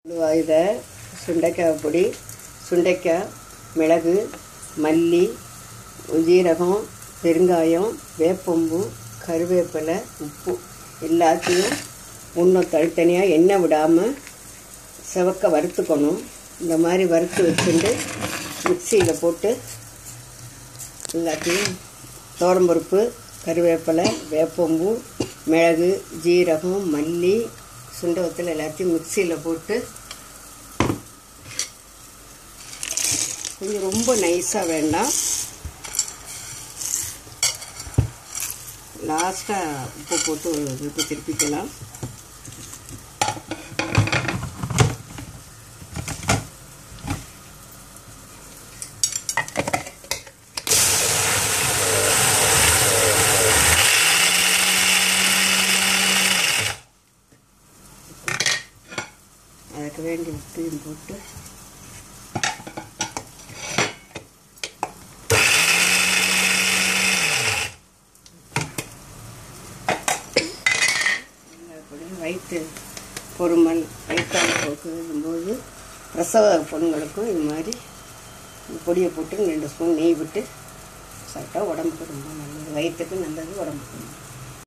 இதை சுண்டைக்காய் பொடி சுண்டைக்காய் மிளகு மல்லி ஜீரகம் பெருங்காயம் வேப்பம்பூ கருவேப்பிலை உப்பு எல்லாத்தையும் ஒன்றும் தனித்தனியாக எண்ணெய் விடாமல் செவக்க வறுத்துக்கணும் இந்த மாதிரி வறுத்து வச்சுட்டு மிக்சியில் போட்டு எல்லாத்தையும் தோரம்பருப்பு கருவேப்பிலை வேப்பம்பூ மிளகு ஜீரகம் மல்லி சுண்டவத்தில் எல்லாத்தையும் மிக்சியில் போட்டு கொஞ்சம் ரொம்ப நைஸாக வேண்டாம் லாஸ்ட்டாக உப்பு போட்டு ஒரு திருப்பி திருப்பிக்கலாம் அதுக்கு வேண்டிய உப்பையும் போட்டு எல்லாப்படியும் வயிற்று பொறுமல் வயிற்றால் போக்கும்போது பிரசவ பொண்ணுங்களுக்கும் இது மாதிரி இந்த பொடியை போட்டு ரெண்டு ஸ்பூன் நெய் விட்டு சாப்பிட்டா உடம்புக்கு ரொம்ப நல்லது வயிற்றுக்கு நல்லது உடம்புக்கு நல்லது